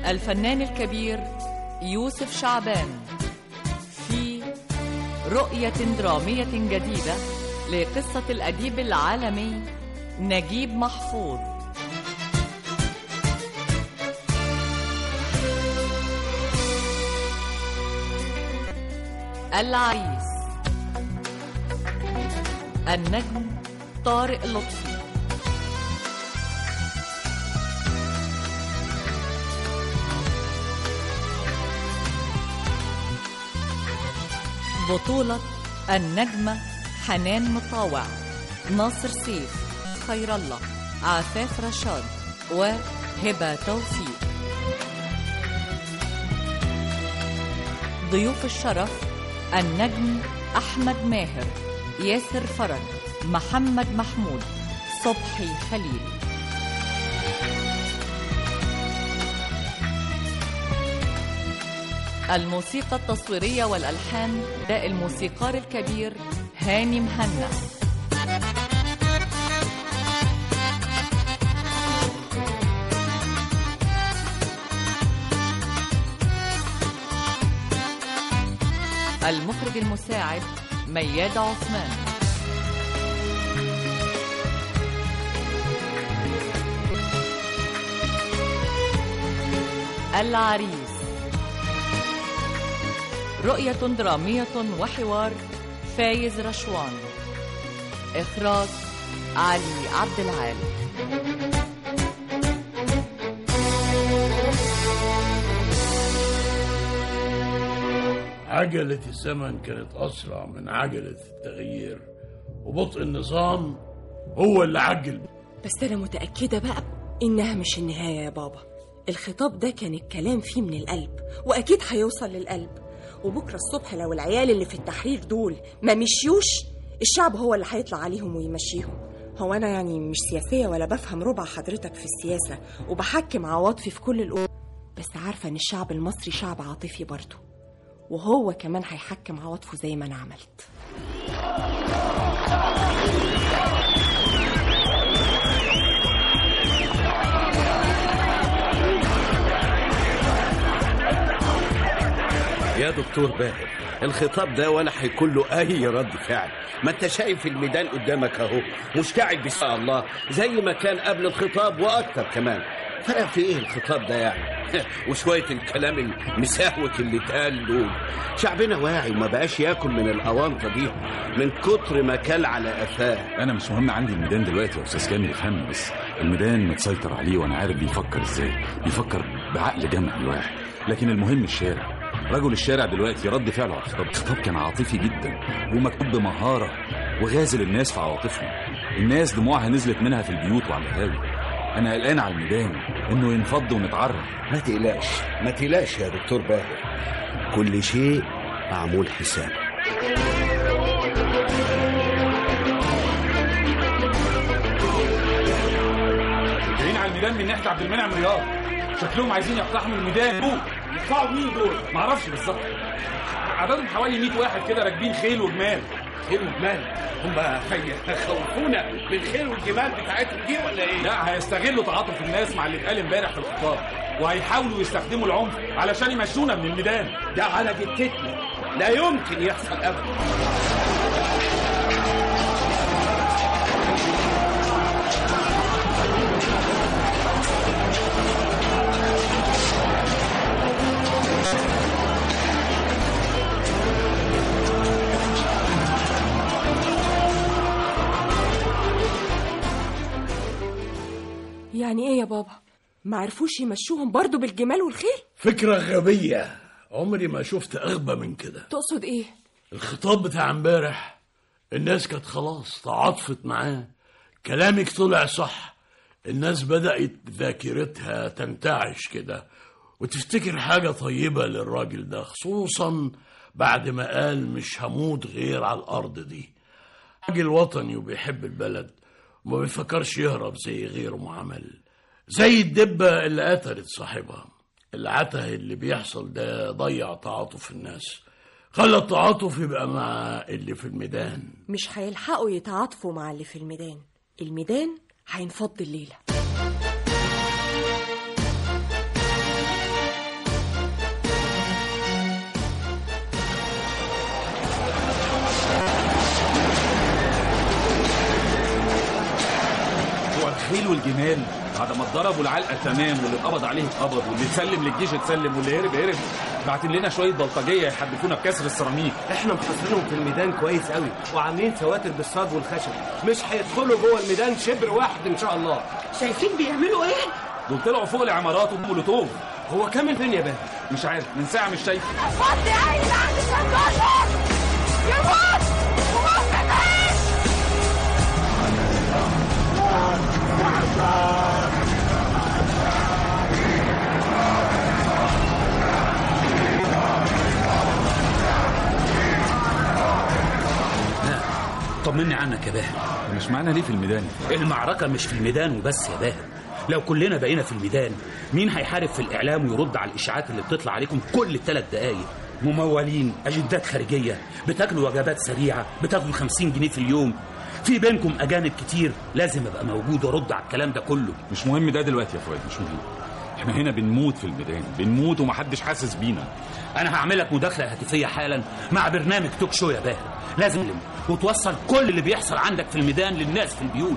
الفنان الكبير يوسف شعبان في رؤية درامية جديدة لقصة الأديب العالمي نجيب محفوظ العريس النجم طارق لطفي بطولة النجمة حنان مطاوع ناصر سيف خير الله عفاف رشاد وهبة توفيق ضيوف الشرف النجم أحمد ماهر ياسر فرج محمد محمود صبحي خليل الموسيقى التصويرية والألحان ده الموسيقار الكبير هاني مهنا المخرج المساعد مياد عثمان العريس رؤية درامية وحوار فايز رشوان إخراج علي عبد العال عجلة الزمن كانت أسرع من عجلة التغيير وبطء النظام هو اللي عجل بس أنا متأكدة بقى إنها مش النهاية يا بابا الخطاب ده كان الكلام فيه من القلب وأكيد هيوصل للقلب وبكرة الصبح لو العيال اللي في التحرير دول ما مشيوش الشعب هو اللي هيطلع عليهم ويمشيهم هو أنا يعني مش سياسية ولا بفهم ربع حضرتك في السياسة وبحكم عواطفي في كل الأمور بس عارفة إن الشعب المصري شعب عاطفي برضه وهو كمان هيحكم عواطفه زي ما أنا عملت يا دكتور باهر الخطاب ده ولا هيكون له اي رد فعل ما انت شايف الميدان قدامك اهو مشتعل بسم الله زي ما كان قبل الخطاب واكتر كمان فرق في ايه الخطاب ده يعني وشويه الكلام المساوت اللي اتقال دول شعبنا واعي وما بقاش ياكل من الاونطه دي من كتر ما كل على قفاه انا مش مهم عندي الميدان دلوقتي يا استاذ كامل افهمني بس الميدان متسيطر عليه وانا عارف بيفكر ازاي بيفكر بعقل جمعي واحد لكن المهم الشارع رجل الشارع دلوقتي رد فعله على الخطاب الخطاب كان عاطفي جدا ومكتوب بمهاره وغازل الناس في عواطفهم الناس دموعها نزلت منها في البيوت وعلى القهاوي انا قلقان على الميدان انه ينفض ونتعرف ما تقلقش ما تقلقش يا دكتور باهر كل شيء معمول حساب جايين على الميدان من ناحيه عبد المنعم رياض شكلهم عايزين يقتحموا الميدان دول يطلعوا مين دول معرفش بالظبط عددهم حوالي 100 واحد كده راكبين خيل وجمال خيل وجمال هم هيخوفونا بالخيل والجمال بتاعتهم دي ولا ايه؟ لا هيستغلوا تعاطف الناس مع اللي اتقال امبارح في الخطاب وهيحاولوا يستخدموا العنف علشان يمشونا من الميدان ده على جتتنا لا يمكن يحصل ابدا يعني إيه يا بابا ما عرفوش يمشوهم برضه بالجمال والخيل فكرة غبية عمري ما شفت أغبى من كده تقصد إيه الخطاب بتاع امبارح الناس كانت خلاص تعاطفت معاه كلامك طلع صح الناس بدأت ذاكرتها تنتعش كده وتفتكر حاجة طيبة للراجل ده خصوصا بعد ما قال مش هموت غير على الأرض دي راجل وطني وبيحب البلد وما بيفكرش يهرب زي غيره ما عمل زي الدبة اللي قتلت صاحبها العته اللي بيحصل ده ضيع تعاطف الناس خلى التعاطف يبقى مع اللي في الميدان مش هيلحقوا يتعاطفوا مع اللي في الميدان الميدان هينفض الليلة الخيل والجمال بعد ما اتضربوا العلقه تمام واللي اتقبض عليه اتقبض واللي اتسلم للجيش اتسلم واللي هرب هرب بعتين لنا شويه بلطجيه يحدفونا بكسر السيراميك احنا محاصرينهم في الميدان كويس قوي وعاملين سواتر بالصاج والخشب مش هيدخلوا جوه الميدان شبر واحد ان شاء الله شايفين بيعملوا ايه؟ دول طلعوا فوق العمارات ومولوتوف هو كامل فين يا باهر مش عارف من ساعه مش شايف فضي عيني بعد الشنطاشة يموت وموت طمني عنك يا باهر مش معانا ليه في الميدان المعركة مش في الميدان وبس يا باهر لو كلنا بقينا في الميدان مين هيحارب في الإعلام ويرد على الإشاعات اللي بتطلع عليكم كل ثلاث دقايق ممولين أجندات خارجية بتاكلوا وجبات سريعة بتاخدوا 50 جنيه في اليوم في بينكم أجانب كتير لازم أبقى موجود وأرد على الكلام ده كله مش مهم ده دلوقتي يا فؤاد مش مهم احنا هنا بنموت في الميدان بنموت ومحدش حاسس بينا أنا هعمل لك مداخلة هاتفية حالا مع برنامج توك شو يا باهر لازم وتوصل كل اللي بيحصل عندك في الميدان للناس في البيوت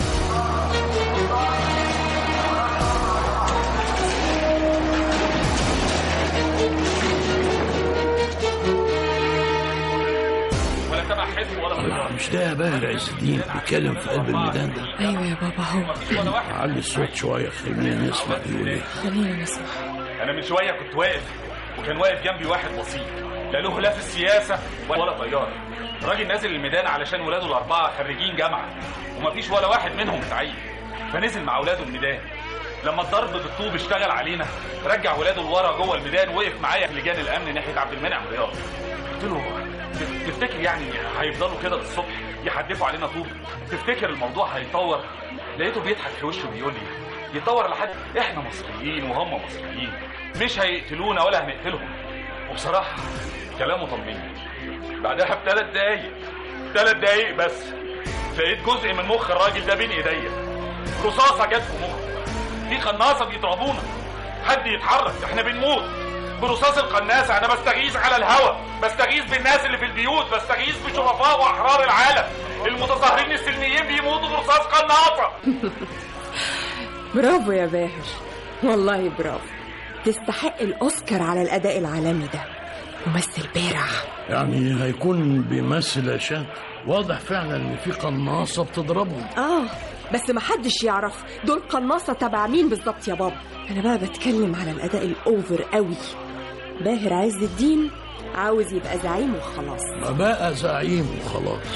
ولا تبع حزب ولا لا مش ده يا باهر عز الدين بيتكلم في قلب الميدان ده ايوه يا بابا هو علي الصوت شويه خلينا نسمع بيقول ايه خلينا نسمع انا من شويه كنت واقف وكان واقف جنبي واحد بسيط لا له لا في السياسه ولا طيار راجل نازل الميدان علشان ولاده الاربعه خريجين جامعه ومفيش ولا واحد منهم متعين فنزل مع ولاده الميدان لما الضرب بالطوب اشتغل علينا رجع ولاده لورا جوه الميدان وقف معايا في لجان الامن ناحيه عبد المنعم رياض قلت له "تف- تفتكر يعني هيفضلوا كده للصبح يحدفوا علينا طوب تفتكر الموضوع هيتطور لقيته بيضحك في وشه بيقول لي يتطور لحد احنا مصريين وهم مصريين مش هيقتلونا ولا هنقتلهم وبصراحه كلامه طمني بعدها بثلاث دقايق ثلاث دقايق بس لقيت جزء من مخ الراجل ده بين ايديا رصاصه جت في مخه في قناصه بيضربونا حد يتحرك احنا بنموت برصاص القناصه انا بستغيث على الهوا بستغيث بالناس اللي في البيوت بستغيث بشرفاء واحرار العالم المتظاهرين السلميين بيموتوا برصاص قناصه برافو يا باهر والله برافو تستحق الأوسكار على الأداء العالمي ده ممثل بارع يعني هيكون بيمثل يا شاد واضح فعلا ان في قناصه بتضربهم آه بس محدش يعرف دول قناصة تبع مين بالظبط يا بابا أنا بقى بتكلم على الأداء الأوفر قوي باهر عز الدين عاوز يبقى زعيم وخلاص ما بقى زعيم وخلاص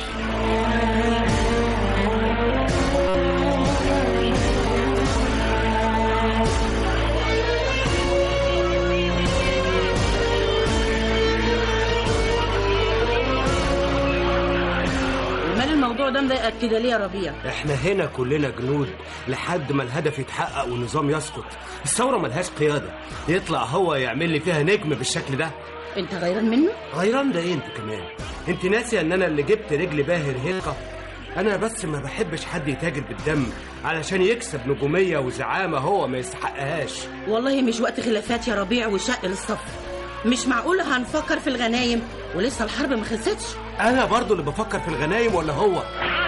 مال الموضوع ده مضايقك كده ليه يا ربيع؟ احنا هنا كلنا جنود لحد ما الهدف يتحقق والنظام يسقط الثوره ملهاش قياده يطلع هو يعمل لي فيها نجم بالشكل ده انت غيران منه؟ غيران ده ايه انت كمان انت ناسيه ان انا اللي جبت رجل باهر هلقه انا بس ما بحبش حد يتاجر بالدم علشان يكسب نجوميه وزعامه هو ما يستحقهاش والله مش وقت خلافات يا ربيع وشق للصف مش معقول هنفكر في الغنايم ولسه الحرب ما خلصتش انا برضو اللي بفكر في الغنايم ولا هو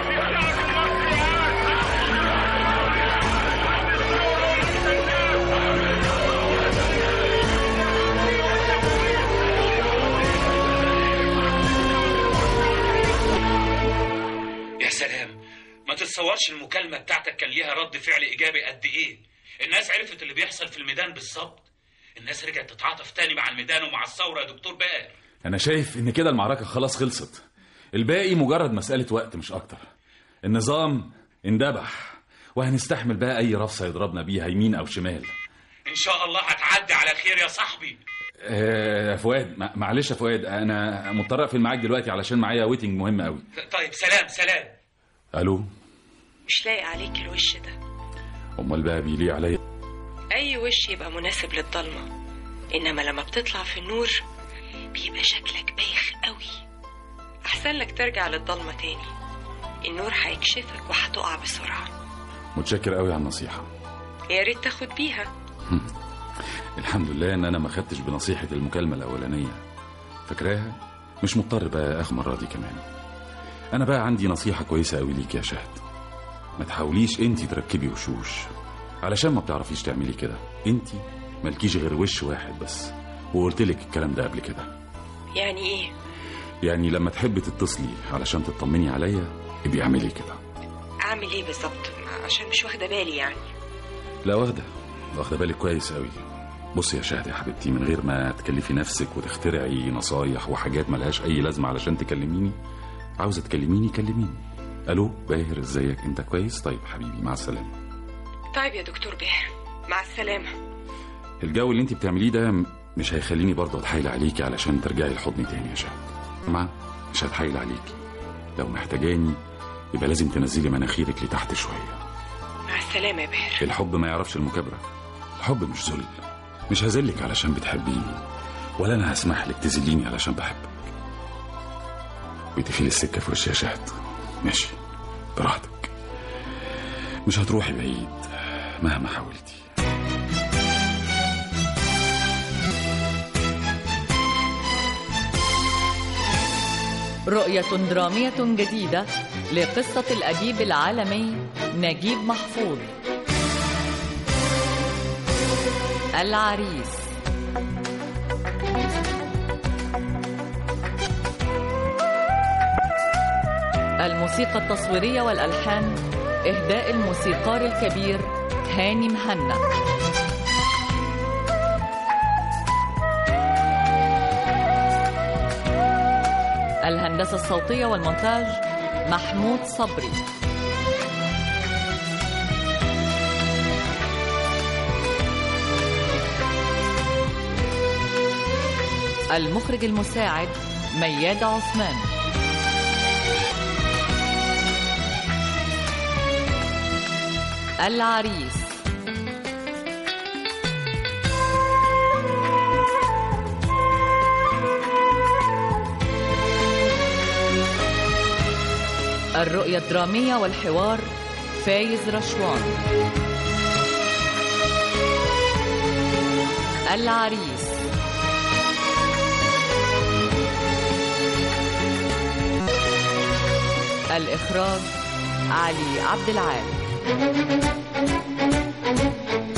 يا سلام ما تتصورش المكالمة بتاعتك كان ليها رد فعل إيجابي قد إيه الناس عرفت اللي بيحصل في الميدان بالظبط الناس رجعت تتعاطف تاني مع الميدان ومع الثورة يا دكتور بقى انا شايف ان كده المعركه خلاص خلصت الباقي مجرد مساله وقت مش اكتر النظام اندبح وهنستحمل بقى اي رفصه يضربنا بيها يمين او شمال إن شاء الله هتعدي على خير يا صاحبي آه، يا فؤاد مع- معلش يا فؤاد انا مضطر اقفل معاك دلوقتي علشان معايا ويتنج مهم قوي طيب سلام سلام الو مش لاقي عليك الوش ده امال بقى بيليق عليا أي وش يبقى مناسب للضلمة إنما لما بتطلع في النور بيبقى شكلك بايخ قوي أحسن لك ترجع للضلمة تاني النور هيكشفك وهتقع بسرعة متشكر قوي على النصيحه يا ريت تاخد بيها الحمد لله ان انا ما خدتش بنصيحه المكالمه الاولانيه فاكراها مش مضطر بقى اخد المره دي كمان انا بقى عندي نصيحه كويسه قوي ليك يا شهد ما تحاوليش انت تركبي وشوش علشان ما بتعرفيش تعملي كده انت مالكيش غير وش واحد بس وقلت لك الكلام ده قبل كده يعني ايه يعني لما تحبي تتصلي علشان تطمني عليا ابقي اعملي كده اعمل ايه بالظبط عشان مش واخده بالي يعني لا واخده واخده بالك كويس قوي بصي يا شهد يا حبيبتي من غير ما تكلفي نفسك وتخترعي نصايح وحاجات ملهاش اي لازمه علشان تكلميني عاوزه تكلميني كلميني الو باهر ازيك انت كويس طيب حبيبي مع السلامه طيب يا دكتور باهر مع السلامه الجو اللي انت بتعمليه ده م- مش هيخليني برضه اتحايل عليكي علشان ترجعي لحضني تاني يا شهد ما مش هتحايل عليكي لو محتاجاني يبقى لازم تنزلي مناخيرك لتحت شويه مع السلامه يا باهر الحب ما يعرفش المكابرة الحب مش ذل مش هذلك علشان بتحبيني ولا انا هسمح لك تذليني علشان بحبك بتقفلي السكة في وشي يا شهد ماشي براحتك مش هتروحي بعيد مهما حاولتي رؤية درامية جديدة لقصة الأديب العالمي نجيب محفوظ العريس الموسيقى التصويرية والألحان إهداء الموسيقار الكبير هاني مهنا الهندسة الصوتية والمونتاج محمود صبري المخرج المساعد مياد عثمان العريس الرؤية الدرامية والحوار فايز رشوان العريس الإخراج علي عبد العال